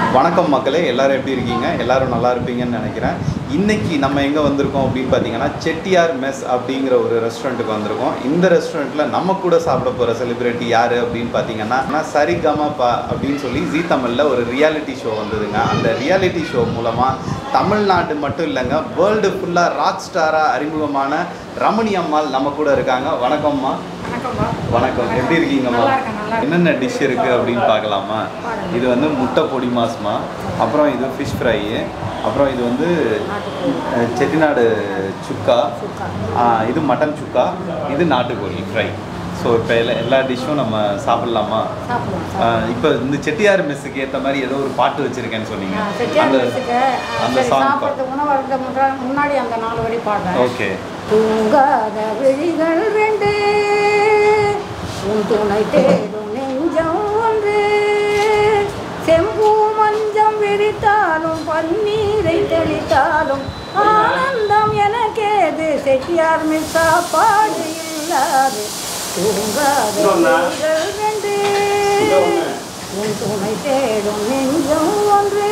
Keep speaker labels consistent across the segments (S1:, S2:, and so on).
S1: வணக்கம் மக்களே எல்லாரும் எப்படி இருக்கீங்க எல்லாரும் நல்லா இருப்பீங்கன்னு நினைக்கிறேன் இன்னைக்கு நம்ம எங்கே வந்திருக்கோம் அப்படின்னு பார்த்தீங்கன்னா செட்டியார் மெஸ் அப்படிங்கிற ஒரு ரெஸ்டாரண்ட்டுக்கு வந்திருக்கோம் இந்த ரெஸ்டாரண்ட்டில் நம்ம கூட சாப்பிட போகிற செலிபிரிட்டி யார் அப்படின்னு பார்த்தீங்கன்னா சரிகமபா அப்படின்னு சொல்லி ஜீ தமிழில் ஒரு ரியாலிட்டி ஷோ வந்ததுங்க அந்த ரியாலிட்டி ஷோ மூலமாக தமிழ்நாடு மட்டும் இல்லைங்க வேர்ல்டு ஃபுல்லாக ராக் ஸ்டாராக அறிமுகமான ரமணி அம்மாள் நம்ம கூட இருக்காங்க வணக்கம்மா
S2: வணக்கம்ப்பா
S1: வணக்கம் எப்படி இருக்கீங்கம்மா
S2: நல்லா இருக்கேன், நல்லா இருக்கேன்.
S1: என்னென்ன டிஷ் இருக்குது அப்படின்னு பார்க்கலாமா
S2: பாருங்க.
S1: இது வந்து முட்டை பொடி மாஸ்மா அப்புறம் இது ஃபிஷ் ஃப்ரை அப்புறம் இது வந்து அஹ், செட்டிநாடு சுக்கா
S2: சுக்கா.
S1: ஆ, இது மட்டன் சுக்கா இது நாட்டுக்கோழி ஃப்ரை ஸோ இப்போ எல்லா எல்லா டிஷ்ஷும் நம்ம சாப்பிட்லாமா
S2: சாப்பிடுவோம்
S1: இப்போ இந்த செட்டியார் மெஸ்ஸுக்கு ஏற்ற மாதிரி ஏதோ ஒரு பாட்டு வச்சுருக்கேன்னு சொன்னீங்க
S2: செட்டியார்
S1: அந்த
S2: மெஸ்ஸுக்கு
S1: அந்த
S2: சரி
S1: சாங்
S2: சாப்பிட்றதுக்கு உணவு வரது முன்னா- முன்னாடி அந்த நாலு வரி பாடுறேன்
S1: ஓகே
S2: தூங்காத விழிகள் ரெண்டு உன் துணை தேடும் நெஞ்சம் ஒன்று செம்பூ மஞ்சம் விரித்தாலும் பன்னீரை தெளித்தாலும் ஆனந்தம் எனக்கேது செட்டியார் மிஸ் சாப்பாடு இல்லாது தூங்காத விழிகள் ரெண்டு உன் துணை தேடும் நெஞ்சம் ஒன்று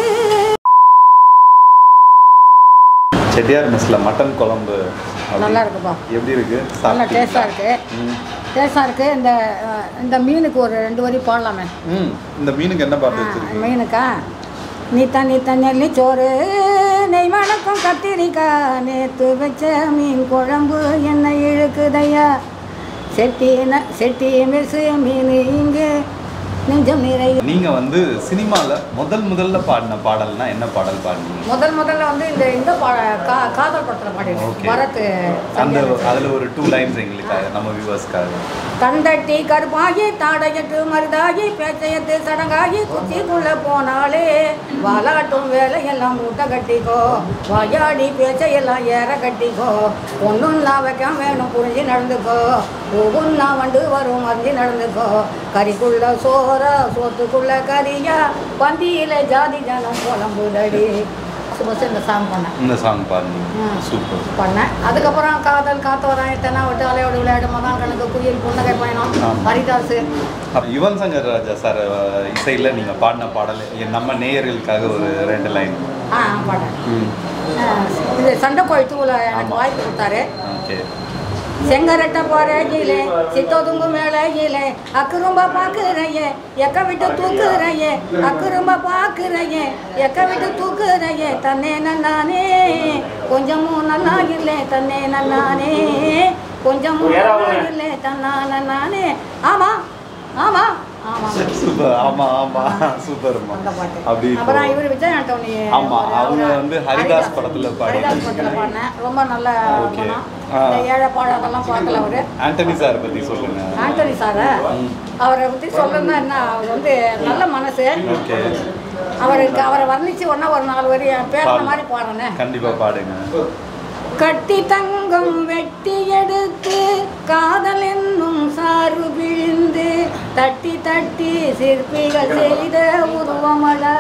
S1: செட்டியார் மெஸ்ஸில் மட்டன் குழம்பு அப்படி-
S2: நல்லா இருக்குப்பா
S1: எப்படி இருக்கு
S2: நல்லா
S1: சாப்பிட்டீங்களா?
S2: டேஸ்டாக இருக்கு
S1: ம்.
S2: டேஸ்டாக இருக்கு இந்த அஹ், இந்த மீனுக்கு ஒரு ரெண்டு வரி போடலாமே
S1: ம் இந்த மீனுக்கு என்ன பாட்டு
S2: ஆ,
S1: வச்சிருக்கீங்க
S2: மீனுக்கா நீ தண்ணி தண்ணி சோறு நெய் வணக்கம் கத்திரிக்காய் நேற்று வச்ச மீன் குழம்பு என்ன இழுக்குதையா செட்டி ந- செட்டி மெசு மீன் இங்கு நெஞ்சம் நிறைய
S1: நீங்க வந்து சினிமால முதல் முதல்ல பாடின பாடல்னா என்ன பாடல் பாடினீங்க
S2: முதல் முதல்ல வந்து இந்த இந்த பா கா காதல் படத்தில் பாடினேன்
S1: Okay.
S2: பரத்
S1: அந்த அதுல ஒரு டூ லைன்ஸ் எங்களுக்காக நம்ம வியூவர்ஸ்க்காக
S2: தந்தட்டி கருப்பாகி தாடையட்டு மருதாகி பேச்சையத்து சடங்காகி குச்சிக்குள்ள போனாலே வாலாட்டும் வேலையெல்லாம் மூட்டை கட்டிக்கோ வாயாடி பேச்சையெல்லாம் ஏற கட்டிக்கோ ஒன்றும் நான் வைக்க வேணும் புரிஞ்சு நடந்துக்கோ ஒவ்வொன்றா வண்டு வரும் மறிஞ்சு நடந்துக்கோ கறிக்குள்ள சோறா சோத்துக்குள்ள கறியா பந்தியில ஜாதி ஜனம் புலம்புதடி சுபசு இந்த சாங் பண்ணேன்
S1: இந்த சாங் பாடினீங்க
S2: ம்.
S1: சூப்பர்
S2: பண்ணேன் அதுக்கப்புறம் காதல் காத்தோரம் எத்தனை விட்டு அலையோடு விளையாடு மகான் கணக்கு குயில் புன்னகை பயணம்
S1: ஆமா.
S2: ஹரிதாஸ்
S1: யுவன் சங்கர் ராஜா சார் இசையில நீங்க பாடின பாடல் என் நம்ம நேயர்களுக்காக ஒரு ரெண்டு லைன்
S2: ஆ பாட்டேன் இது சண்டைக்கோழி தூள எனக்கு
S1: ஆமா.
S2: வாய்ப்பு கொடுத்தாரு
S1: ஓகே
S2: செங்கரட்ட போறகிலே சித்தோதுங்கு மேலகிலே அக்குறும்ப பாக்குறையே எக்க விட்டு தூக்குறையே அக்குறும்ப பாக்குறையே எக்க விட்டு தூக்குறையே தன்னே நன்னானே கொஞ்சமும் நல்லா இல்லை தன்னே நன்னானே கொஞ்சமும் நல்லா இல்லை தன்னான நானே ஆமா ஆமா ஆமா
S1: சூப்பர் ஆமா ஆமா சூப்பர்மா
S2: அந்த பாட்டு
S1: அப்படி இப்போ-
S2: அப்புறம் இவர் விஜய் ஆண்டோனி
S1: ஆமா,
S2: அவரு-
S1: அவங்க
S2: அவரு-
S1: வந்து ஹரிதாஸ் படத்துல பாடி-
S2: ஹரிதாஸ் படத்துல பாடினேன் ரொம்ப நல்ல
S1: Okay.
S2: படம்
S1: ஆ.
S2: இந்த ஏழை பாடலாம் பார்க்கல அவரு
S1: ஆண்டனி சார் பத்தி சொல்லுங்க
S2: ஆண்டனி சார
S1: ம்.
S2: அவரை பற்றி சொல்லணும்னா என்ன அவர் வந்து நல்ல மனசு
S1: ஓகே
S2: அவருக்கு அவரை வர்ணிச்சு ஒன்றா ஒரு நாலு வரி பேரண
S1: பாடு.
S2: மாதிரி பாடுறேனே
S1: கண்டிப்பா பாடுங்க
S2: கட்டி தங்கம் வெட்டி எடுத்து காதல் என்னும் சாறு பிழிந்து தட்டி தட்டி சிற்பிகள் செய்த உருவமடா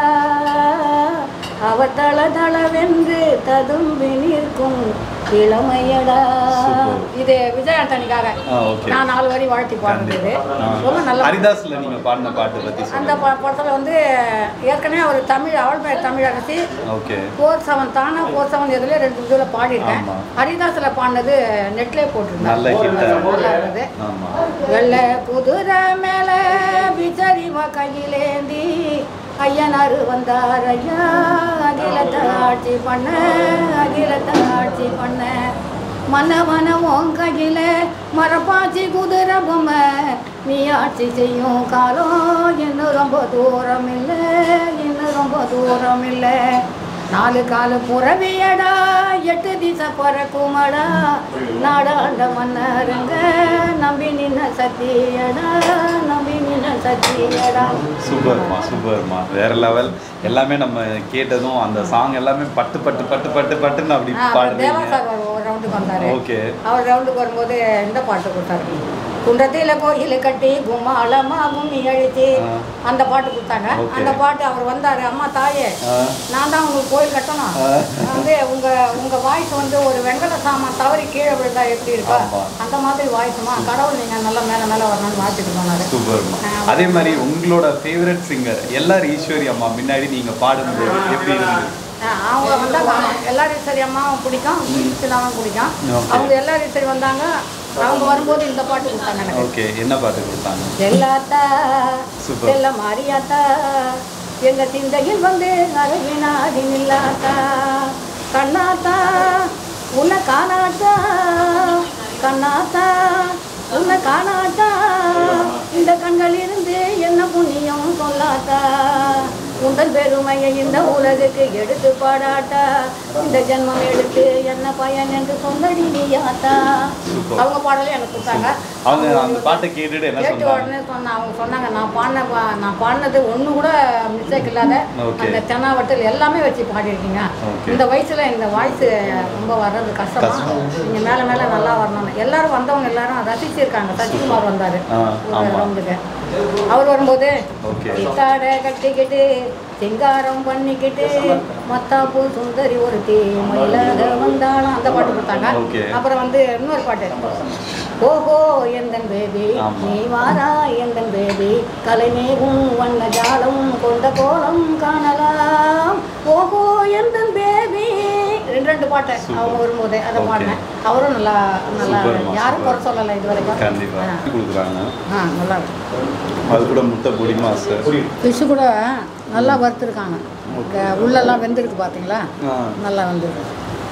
S2: அவ தள தளவென்று ததும்பி நிற்கும் இளமையடா
S1: Super.
S2: இது விஜய் ஆண்டனிக்காக
S1: ஆ ஓகே
S2: நான் நாலு வரி வாழ்த்தி பாடுறது
S1: ஆ.
S2: ரொம்ப நல்ல
S1: ஹரிதாஸ்ல நீங்க பாடின பாட்டு பத்தி
S2: அந்த
S1: சொல்லுங்க
S2: ப- படத்துல வந்து ஏற்கனவே அவர் தமிழ் அவள் பேர் தமிழரசி
S1: ஓகே
S2: ஃபோர் செவன் தானே ஃபோர் செவன் இதுல ரெண்டு இதில் பாடியிருக்கேன்
S1: ஆமா.
S2: ஹரிதாஸில் பாடினது நெட்லே போட்டிருந்தேன்
S1: நல்ல ஹிட்
S2: நல்லா இருந்தது
S1: ஆமா
S2: வெள்ளை குதிரை மேல பிச்சரிவ கையிலேந்தி ஐயனாரு வந்தார் ஐயா அகிலத்தை ஆட்சி பண்ண அகிலத்தை ஆட்சி பண்ண மன்னவன உன் கையில மரப்பாச்சி குதிரை பொம்மை நீ ஆட்சி செய்யும் காலம் இன்னும் ரொம்ப தூரம் இல்லை இன்னும் ரொம்ப தூரம் இல்லை நாலு காலு புறவியடா எட்டு திசை பறக்குமடா நாடாண்ட மன்னருங்க நம்பி நின்ன சத்தியடா நம்பி நின்ன சத்தியடா
S1: சூப்பர்மா சூப்பர்மா வேற லெவல் எல்லாமே நம்ம கேட்டதும் அந்த சாங் எல்லாமே பட்டு பட்டு பட்டு பட்டு பட்டுன்னு அப்படி
S2: ஆ, அப்புறம் தேவா
S1: பாடுறீங்க
S2: சார் ஒரு ரவுண்டு ரவுண்டுக்கு வந்தாரு
S1: ஓகே
S2: அவர் ரவுண்டுக்கு வரும்போது இந்த பாட்டு கொடுத்தாரு குன்றத்தில கோயில் கட்டி கும்மாளமா கும்மி அழிச்சு
S1: ஆ.
S2: அந்த பாட்டு கொடுத்தாங்க
S1: Okay.
S2: அந்த பாட்டு அவர் வந்தாரு அம்மா தாயே
S1: ஆ.
S2: நான் தான் உங்களுக்கு கோயில் கட்டணும்
S1: ஆ.
S2: வந்து உங்க உங்க வாய்ஸ் வந்து ஒரு வெங்கல சாமான் தவறி கீழே விழுந்தா எப்படி இருக்கா
S1: ஆமா.
S2: அந்த மாதிரி வாய்ஸுமா கடவுள் நீங்க நல்லா மேல மேல வரணும்னு வாழ்த்துட்டு போனாரு
S1: சூப்பர்மா
S2: ஆ.
S1: அதே மாதிரி உங்களோட ஃபேவரட் சிங்கர் எல்லாரும் ஈஸ்வரி அம்மா முன்னாடி நீங்க பாடும்போது எப்படி இருந்தது
S2: ஆ, அவங்க வந்தாங்க ஆமா. எல்லாரும் சரி அம்மாவும் பிடிக்கும் சிலாவும் பிடிக்கும்
S1: Okay.
S2: அவங்க எல்லாரும் சரி வந்தாங்க அவங்க வரும்போது இந்த பாட்டு கொடுத்தாங்க எனக்கு
S1: ஓகே என்ன பாட்டு கொடுத்தாங்க
S2: செல்லாத்தா
S1: Super.
S2: செல்ல மாரியாத்தா எங்க சிந்தையில் வந்து அருகினாதி நில்லாத்தா கண்ணாத்தா உன்னை காணாத்தா கண்ணாத்தா உன்னை காணாத்தா இந்த கண்களிலிருந்து என்ன புண்ணியம் சொல்லாத்தா உந்தன் பெருமையை இந்த உலகுக்கு எடுத்து பாடாட்டா இந்த ஜென்மம் எடுத்து என்ன பயன் என்று சொந்தடி நீயாத்தா
S1: Super.
S2: அவங்க பாடலே எனக்கு கொடுத்தாங்க
S1: அவங்க அந்த பாட்டை கேட்டுட்டு என்ன
S2: கேட்ட
S1: சொன்னாங்க
S2: உடனே சொன்ன அவங்க சொன்னாங்க நான் பாடின பா- நான் பாடினது ஒன்று கூட மிஸ்டேக் இல்லாத
S1: Okay.
S2: அந்த தென்னாவட்டில் எல்லாமே வச்சு பாடியிருக்கீங்க
S1: Okay.
S2: இந்த வயசுல இந்த வாய்ஸ் ரொம்ப வர்றது கஷ்டமா
S1: கஷ்டம்.
S2: நீங்க மேல மேல நல்லா வரணும் எல்லாரும் வந்தவங்க எல்லாரும் ரசிச்சிருக்காங்க சசிகுமார் வந்தாரு
S1: ஆ,
S2: ஒரு
S1: ஆமா.
S2: ரவுண்டுக்கு அவர் வரும்போது
S1: Okay.
S2: சித்தாட கட்டிக்கிட்டு சிங்காரம் பண்ணிக்கிட்டு மத்தாப்பூ சுந்தரி ஒரு தீ மயிலாக வந்தாலும் அந்த பாட்டு கொடுத்தாங்க
S1: Okay.
S2: அப்புறம் வந்து இன்னொரு பாட்டு ஓஹோ எந்தன் பேபி
S1: ஆமா.
S2: நீ வாரா எந்தன் பேபி கலைமேகும் வண்ண ஜாலம் கொண்ட கோலம் காணலாம் ஓஹோ எந்தன் பேபி ரெண்டு ரெண்டு பாட்டு
S1: Super.
S2: அவங்க வரும்போது அதை
S1: Okay.
S2: பாடினேன் அவரும் நல்லா நல்லா
S1: Superமா,
S2: யாரும்
S1: super.
S2: குறை சொல்லலை இது வரைக்கும்
S1: கண்டிப்பா
S2: ஆ.
S1: கொடுக்குறாங்க
S2: ஆ நல்லா இருக்கு
S1: அது கூட முட்டை பொடி மாஸ்டர்
S2: ஃபிஷ்ஷு கூட நல்லா வறுத்துருக்காங்க இந்த உள்ளெல்லாம் வெந்திருக்கு பார்த்தீங்களா
S1: ஆ.
S2: நல்லா வெந்திருக்கு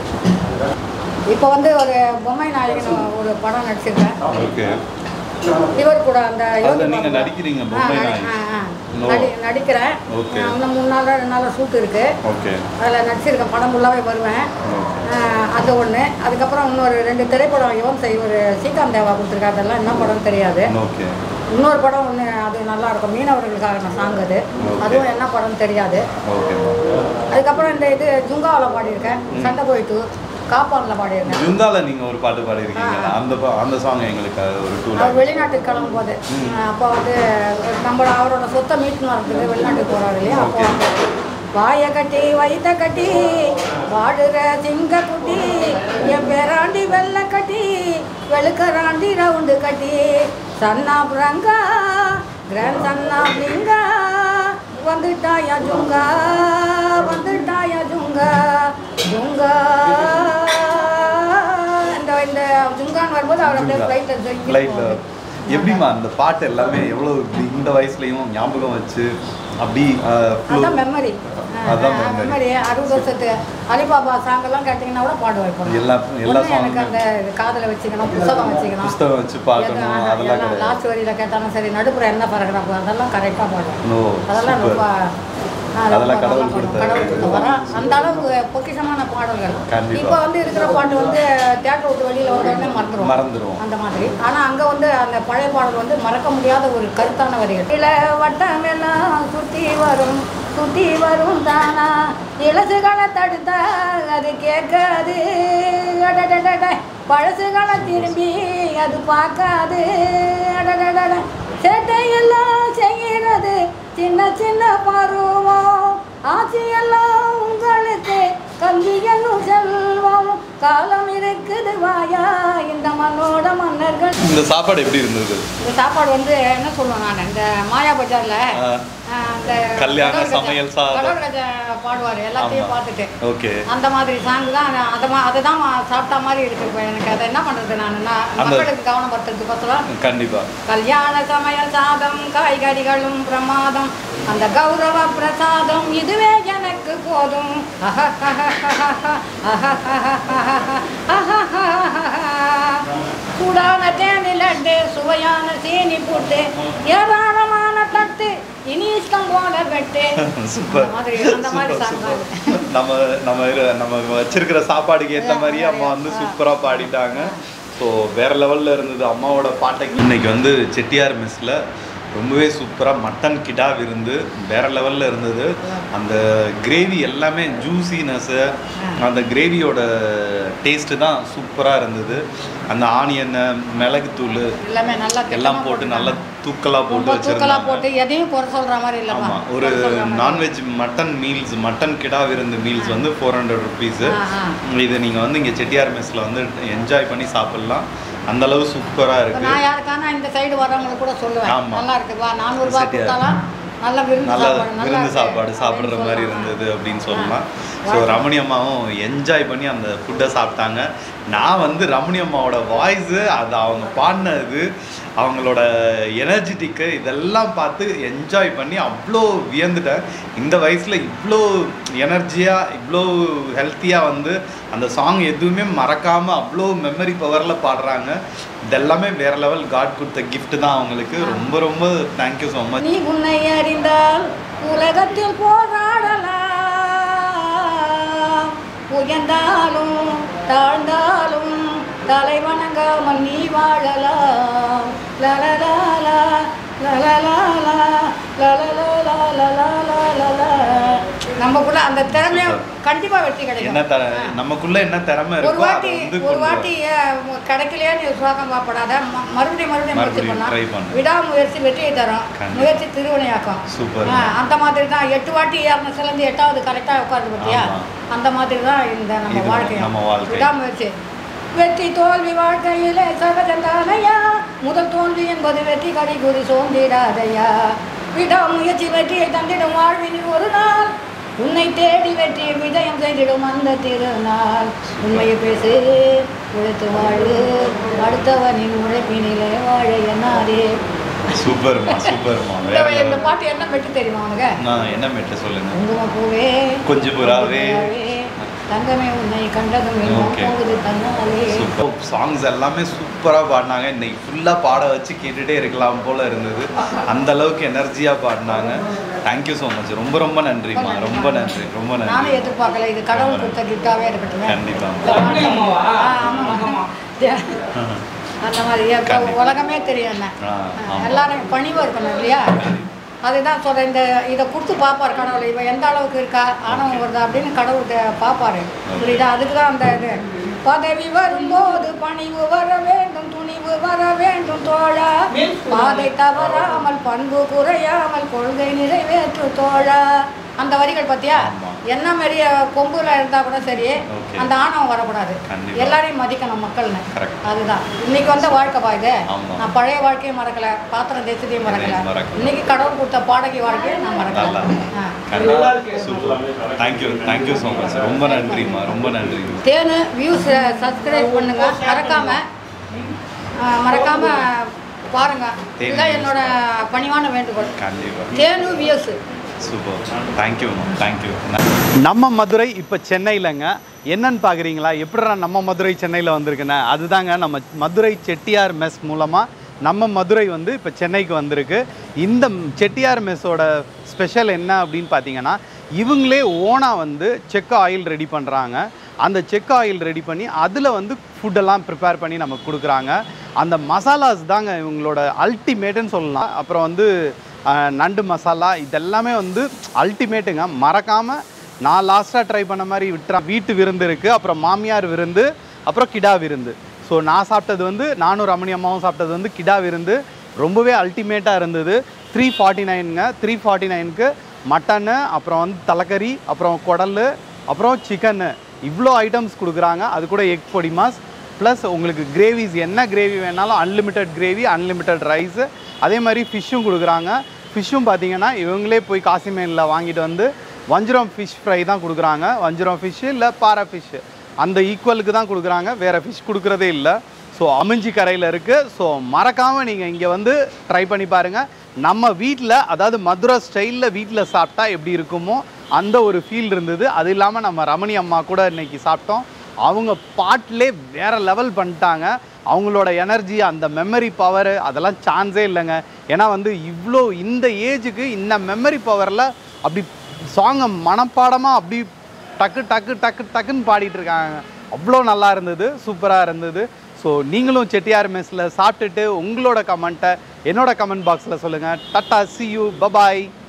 S2: இப்போ வந்து ஒரு பொம்மை நாயகன் ஒரு படம் நடிச்சிருக்கேன்
S1: ஓகே
S2: இவர் கூட அந்த யோகி
S1: அதுல நீங்க
S2: பாபு.
S1: நடிக்கிறீங்க
S2: ஆ,
S1: பொம்மை
S2: நடி-
S1: நாயகி.
S2: ஆ, ஆ.
S1: No.
S2: நடி நடிக்கிறேன்
S1: Okay.
S2: ஆ, இன்னும் மூணு நாள் ரெண்டு நாள் ஷூட் இருக்கு
S1: ஓகே
S2: அதில் நடிச்சிருக்கேன் படம் ஃபுல்லாகவே வருவேன்
S1: ஓகே
S2: ஆ, அது ஒன்று அதுக்கப்புறம் இன்னொரு ரெண்டு திரைப்படம் யுவன் செய் ஒரு ஸ்ரீகாந்த் தேவா கொடுத்துருக்காரு அதெல்லாம் என்ன படம் தெரியாது
S1: ஓகே
S2: இன்னொரு படம் ஒன்று அது நல்லா இருக்கும் மீனவர்களுக்காக சாங் அது
S1: Okay.
S2: அதுவும் என்ன படம் தெரியாது
S1: ஓகே
S2: அதுக்கப்புறம் இந்த இது ஜுங்காவில் பாடியிருக்கேன் சண்டை போயிட்டு காப்பானில் பாடியிருக்கேன்
S1: ஜுந்தால நீங்க ஒரு பாட்டு பாடிருக்கீங்க
S2: ஆ.
S1: அந்த பா- அந்த சாங் எங்களுக்கு ஒரு டூ
S2: அவர் வெளிநாட்டுக்கு கிளம்பும் போது
S1: ம்.
S2: அப்போ வந்து நம்ம அவரோட சொத்தை மீட்னு வரதுக்கு வெளிநாட்டுக்கு போகிறாரு இல்லையா அப்போ
S1: Okay.
S2: வந்து வாய கட்டி வைத்த கட்டி வாடுற சிங்க குட்டி என் பேராண்டி வெள்ளை கட்டி வெளுக்கராண்டி ரவுண்டு கட்டி சன்னா புரங்கா கிராண்ட் சன்னா பிங்கா வந்துட்டாயா ஜுங்கா வந்துட்டாயா ஜுங்கா ஜுங்கா இந்த இந்த ஜுங்கான்னு வரும்போது அவர் அப்படியே ஃப்ளைட்டில்
S1: ஃப்ளைட்ல எப்படிம்மா அந்த பாட்டு எல்லாமே எவ்வளவு இப்படி இந்த வயசுலயும் ஞாபகம் வச்சு அப்படி ஆஹ், flow-
S2: அதான் மெமரி
S1: அதான் memory.
S2: மெமரி அறுபது வருஷத்து அலிபாபா சாங்கெல்லாம் கேட்டிங்கன்னா கூட பாடுவேன் இப்போ நான்.
S1: எல்லா எல்லா
S2: ஒண்ணு எனக்கு
S1: சாங்கும்
S2: அந்த காதில் வச்சுக்கணும் புத்தகம் வச்சுக்கணும்
S1: புஸ்தகம் வச்சு பார்க்கணும் அதெல்லாம் கிடையாது
S2: லாஸ்ட் வரியில் கேட்டாலும் சரி நடுப்புற என்ன பரகிறாப்பு அதெல்லாம் கரெக்டாக பாடுவேன்
S1: நோ
S2: அதெல்லாம் ரொம்ப
S1: சூப்பர்
S2: ஆ, ரொம்ப
S1: அதெல்லாம் கடவுள்
S2: நல்லா பாடுவேன்.
S1: கொடுத்த
S2: கடவுள் கொடுத்த வரம். அந்த அளவுக்கு பொக்கிஷமான பாடல்கள்
S1: கண்டிப்பா.
S2: இப்போ வந்து இருக்கிற பாட்டு வந்து தேட்டர் விட்டு வெளியில் வந்தோடனே மறந்துடும்
S1: மறந்துடும்
S2: அந்த மாதிரி ஆனா அங்க வந்து அந்த பழைய பாடல் வந்து மறக்க முடியாத ஒரு கருத்தான வரிகள் இள வட்டமெல்லாம் சுத்தி வரும் சுத்தி வரும் தானா இளசுகளை தடுத்தா அது கேட்காது அடடடட. பழசுகளை திரும்பி அது பார்க்காது அடடடட. சேட்டையெல்லாம் செய்கிறது சின்ன சின்ன பருவம் ஆட்சியெல்லாம் உங்களுக்கு கல்வி என்னும் செல்வம் காலம் இருக்குது வாயா இந்த மண்ணோட மன்னர்கள்
S1: இந்த சாப்பாடு எப்படி இருந்தது
S2: இந்த சாப்பாடு வந்து என்ன சொல்லுவேன் நான் இந்த மாயா பஜார்ல
S1: ஆ,
S2: ஆஹ், அந்த
S1: கல்யாண
S2: கடவுள் கஜா-
S1: சமையல் சாதம்.
S2: கடவுள் கஜா பாடுவார் எல்லாத்தையும்
S1: ஆமா.
S2: பார்த்துட்டு
S1: ஓகே
S2: அந்த மாதிரி சாங் தான் நான் அதை மா அதை தான் சாப்பிட்ட மாதிரி இருக்கு இப்போ எனக்கு அதை என்ன பண்ணுறது நான் நான்
S1: அந்த-
S2: மக்களுக்கு கவனம் படுத்துறதுக்கோசரம்
S1: கண்டிப்பா
S2: கல்யாண சமையல் சாதம் காய்கறிகளும் பிரமாதம் அந்த கௌரவ பிரசாதம் இதுவே எனக்கு போதும் சூடான தேனி லட்டு சுவையான சீனி போட்டு ஏராளமான தட்டு இனி இஷ்டம் போல வெட்டு
S1: சூப்பர்
S2: அந்த மாதிரி அந்த மாதிரி சாங் தான் இது.
S1: நம்ம நம்ம இரு- நம்ம வச்சிருக்கிற சாப்பாடுக்கு ஏத்த
S2: Yeah,
S1: மாதிரியே அம்மா
S2: yeah,
S1: வந்து
S2: yeah.
S1: சூப்பரா பாடிட்டாங்க ஸோ வேற லெவல்ல இருந்தது அம்மாவோட பாட்டைக்கு இன்னைக்கு வந்து செட்டியார் மெஸ்ல ரொம்பவே சூப்பராக மட்டன் கிடா விருந்து வேற லெவலில் இருந்தது அந்த கிரேவி எல்லாமே ஜூசினஸ்ஸு அந்த கிரேவியோட டேஸ்ட்டு தான் சூப்பராக இருந்தது அந்த ஆனியன் மிளகுத்தூள்
S2: எல்லாமே நல்லா
S1: எல்லாம் போட்டு நல்லா தூக்கலாக போட்டு
S2: ரொம்ப தூக்கலா
S1: வச்சுருந்தாங்க
S2: போட்டு எதையும் குறை சொல்ற மாதிரி இல்லைம்மா
S1: ஆமாம் ஒரு நான்வெஜ் மட்டன் மீல்ஸ் மட்டன் கிடா விருந்து மீல்ஸ் வந்து ஃபோர் ஹண்ட்ரட் ருபீஸு
S2: ஆஹா.
S1: இது நீங்கள் வந்து இங்கே செட்டியார் மெஸ்ஸில் வந்து என்ஜாய் பண்ணி சாப்பிட்லாம் அந்த அளவு சூப்பராக
S2: இப்போ
S1: இருக்குது
S2: நான் யாருக்கான இந்த சைடு வரவங்களுக்கு கூட சொல்லுவேன்
S1: ஆமா.
S2: நல்லா இருக்கு வா நானூறுபா
S1: சரியா.
S2: கொடுத்தாலும் நல்ல விருந்து
S1: நல்ல
S2: சாப்பாடு நல்லா
S1: விருந்து
S2: இருக்கு
S1: சாப்பாடு சாப்பிட்ற
S2: அப்படின்னு
S1: மாதிரி
S2: சொல்லலாம்.
S1: இருந்தது அப்படின்னு சொல்லலாம் ஸோ ரமணி அம்மாவும் என்ஜாய் பண்ணி அந்த ஃபுட்டை சாப்பிட்டாங்க நான் வந்து ரமணி அம்மாவோட வாய்ஸு அது அவங்க பாடினது அவங்களோட எனர்ஜெட்டிக்கு இதெல்லாம் பார்த்து என்ஜாய் பண்ணி அவ்வளோ வியந்துட்டேன் இந்த வயசில் இவ்வளோ எனர்ஜியாக இவ்வளோ ஹெல்த்தியாக வந்து அந்த சாங் எதுவுமே மறக்காமல் அவ்வளோ மெமரி பவரில் பாடுறாங்க இதெல்லாமே வேற லெவல் காட் கொடுத்த gift தான் அவங்களுக்கு ரொம்ப ரொம்ப தேங்க்யூ ஸோ மச்
S2: நீ உன்னை அறிந்தால் உலகத்தில் போராடலாம் உயர்ந்தாலும் தாழ்ந்தாலும் தலை வணங்காமல் நீ வாழலாம் லலலாலா லலலாலா லலலாலா நமக்குள்ள அந்த திறமைய கண்டிப்பா வெற்றி
S1: என்ன
S2: கிடைக்கும்
S1: தர நமக்குள்ள என்ன திறமை
S2: ஒரு
S1: இருக்கோ அதை
S2: வாட்டி
S1: வந்து
S2: ஒரு
S1: கொண்டு வா.
S2: வாட்டி அஹ், கிடைக்கலையே நீ சோகம் பாப்படாத ம- மறுபடியும் மறுபடியும் முயற்சி
S1: மறுபடியும்
S2: பண்ணா
S1: try பண்ணு.
S2: விடாமுயற்சி வெற்றியை தரும்
S1: கண்டிப்பா.
S2: முயற்சி திருவினையாக்கும்
S1: சூப்பர்
S2: ஆ, அந்த மாதிரி தான் எட்டு வாட்டி ஏறின சிலந்து எட்டாவது கரெக்டாக உட்காந்து பார்த்தியா
S1: ஆமா.
S2: அந்த மாதிரி தான் இந்த நம்ம
S1: இது
S2: வாழ்க்கை
S1: நம்ம வாழ்க்கை.
S2: விடாமுயற்சி வெற்றி தோல்வி வாழ்க்கையிலே சகஜந்தானையா முதல் தோல்வி என்பது வெற்றி கடி குறி சோர்ந்திடாதையா விடாமுயற்சி வெற்றியை தந்திடும் வாழ்வினில் ஒரு நாள் உன்னை தேடி வெற்றி விஜயம் செய்திடும் அந்த திருநாள் உண்மையை பேசு உழைத்து வாழு அடுத்தவனின் உழைப்பினிலே வாழ என்னாரே
S1: சூப்பர்மா சூப்பர்மா
S2: இந்த
S1: வேற
S2: இந்த
S1: level.
S2: பாட்டு என்ன பெற்று தெரியுமா உனக்கு
S1: நான் என்ன மெட்டு சொல்லுங்க
S2: குங்கும பூவே
S1: கொஞ்சு புறாவே.
S2: தங்கமே உன்னை கண்டதும் எல்லாம்
S1: Okay.
S2: போகுது தன்னாலே
S1: சூப்பர் சாங்ஸ் எல்லாமே சூப்பராக பாடினாங்க இன்னைக்கு ஃபுல்லாக பாட வச்சு கேட்டுட்டே இருக்கலாம் போல இருந்தது அந்த அளவுக்கு எனர்ஜியாக பாடினாங்க தேங்க்யூ ஸோ மச் ரொம்ப ரொம்ப நன்றிம்மா ரொம்ப நன்றி ரொம்ப
S2: நானும்
S1: நன்றி
S2: எதிர்பார்க்கல இது கடவுள் கொடுத்த கிஃப்டாவே இருக்கட்டும்
S1: கண்டிப்பா.
S2: அந்த மாதிரி இப்ப
S1: கண்டிப்பா.
S2: உலகமே தெரியும் என்ன
S1: ஆ, ஆமா.
S2: எல்லாரும் பணிவு இருக்கணும் இல்லையா அதுதான் சொல்றேன் இந்த இதை கொடுத்து பார்ப்பார் கடவுள் இவன் எந்த அளவுக்கு இருக்கா ஆணவம் வருதா அப்படின்னு கடவுள் பார்ப்பாரு புரியுதா அதுக்கு தான் அந்த இது பதவி வரும்போது பணிவு வர வேண்டும் துணிவு வர வேண்டும் தோழா பாதை தவறாமல் பண்பு குறையாமல் கொள்கை நிறைவேற்று தோழா அந்த வரிகள் பார்த்தியா
S1: ஆமா.
S2: என்ன மாரி கொம்புல இருந்தா கூட சரி
S1: Okay.
S2: அந்த ஆணவம் வரக்கூடாது
S1: கண்டிப்பா.
S2: எல்லாரையும் மதிக்கணும் மக்கள்னு
S1: Correct.
S2: அதுதான் இன்னைக்கு வந்த வாழ்க்கை பா இது
S1: ஆமா.
S2: நான் பழைய வாழ்க்கையை மறக்கல பாத்திரம் தேசத்தையும் மறக்கல
S1: எதையும் மறக்கல.
S2: இன்னைக்கு கடவுள் கொடுத்த பாடகி வாழ்க்கையை நான் மறக்கல
S1: நல்லா
S2: ஆ.
S1: கண்டிப்பா super thank you thank you so much ரொம்ப நன்றிம்மா ரொம்ப நன்றி
S2: தேனு வியூஸ் சப்ஸ்கிரைப் பண்ணுங்க மறக்காம ஆ, மறக்காம பாருங்க
S1: தேனு
S2: இதுதான்
S1: views.
S2: என்னோட பணிவான வேண்டுகோள்
S1: கண்டிப்பாக
S2: தேனு வியூஸ்
S1: சூப்பர் தேங்க்யூ தேங்க்யூ
S3: நம்ம மதுரை இப்போ சென்னையிலங்க என்னன்னு பார்க்குறீங்களா எப்படிடா நம்ம மதுரை சென்னையில் வந்திருக்குண்ணே அதுதாங்க நம்ம மதுரை செட்டியார் மெஸ் மூலமாக நம்ம மதுரை வந்து இப்போ சென்னைக்கு வந்திருக்கு இந்த ம்- செட்டியார் மெஸ்ஸோட ஸ்பெஷல் என்ன அப்படின்னு பார்த்தீங்கன்னா இவங்களே ஓனாக வந்து செக் ஆயில் ரெடி பண்ணுறாங்க அந்த செக் ஆயில் ரெடி பண்ணி அதில் வந்து ஃபுட்டெல்லாம் ப்ரிப்பேர் பண்ணி நமக்கு கொடுக்குறாங்க அந்த மசாலாஸ் தாங்க இவங்களோட அல்டிமேட்டுன்னு சொல்லலாம் அப்புறம் வந்து அஹ், நண்டு மசாலா இதெல்லாமே வந்து அல்டிமேட்டுங்க மறக்காமல் நான் லாஸ்ட்டாக ட்ரை பண்ண மாதிரி விட்டுறேன் வீட்டு விருந்து இருக்குது அப்புறம் மாமியார் விருந்து அப்புறம் கிடா விருந்து ஸோ நான் சாப்பிட்டது வந்து நானும் ரமணி அம்மாவும் சாப்பிட்டது வந்து கிடா விருந்து ரொம்பவே அல்டிமேட்டாக இருந்தது த்ரீ ஃபார்ட்டி நைனுங்க த்ரீ ஃபார்ட்டி நைனுக்கு மட்டனு அப்புறம் வந்து தலைக்கறி அப்புறம் குடல் அப்புறம் சிக்கனு இவ்வளோ ஐட்டம்ஸ் கொடுக்குறாங்க அது கூட எக் பொடி மாஸ் ப்ளஸ் உங்களுக்கு கிரேவிஸ் என்ன கிரேவி வேணாலும் அன்லிமிட்டெட் கிரேவி அன்லிமிட்டெட் ரைஸு அதே மாதிரி ஃபிஷ்ஷும் கொடுக்குறாங்க ஃபிஷ்ஷும் பார்த்தீங்கன்னா இவங்களே போய் காசிமேனில் வாங்கிட்டு வந்து வஞ்சிரம் ஃபிஷ் ஃப்ரை தான் கொடுக்குறாங்க வஞ்சிரம் ஃபிஷ்ஷு இல்லை பாறை ஃபிஷ்ஷு அந்த ஈக்குவலுக்கு தான் கொடுக்குறாங்க வேறு ஃபிஷ் கொடுக்குறதே இல்லை ஸோ அமிஞ்சி கரையில் இருக்குது ஸோ மறக்காமல் நீங்கள் இங்கே வந்து ட்ரை பண்ணி பாருங்கள் நம்ம வீட்டில் அதாவது மதுரை ஸ்டைலில் வீட்டில் சாப்பிட்டா எப்படி இருக்குமோ அந்த ஒரு ஃபீல் இருந்தது அது இல்லாமல் நம்ம ரமணி அம்மா கூட இன்னைக்கு சாப்பிட்டோம் அவங்க பாட்டிலே வேற லெவல் பண்ணிட்டாங்க அவங்களோட எனர்ஜி அந்த மெமரி பவர் அதெல்லாம் சான்ஸே இல்லைங்க ஏன்னா வந்து இவ்வளோ இந்த ஏஜுக்கு இந்த மெமரி பவரில் அப்படி சாங்கை மனப்பாடமாக அப்படி டக்கு டக்கு டக்கு டக்குன்னு பாடிட்டு இருக்காங்க அவ்வளோ நல்லா இருந்தது சூப்பராக இருந்தது ஸோ நீங்களும் செட்டியார் மெஸ்ஸில் சாப்பிட்டுட்டு உங்களோட கமெண்ட்டை என்னோட கமெண்ட் பாக்ஸில் சொல்லுங்கள் டாட்டா சி யூ பபாய்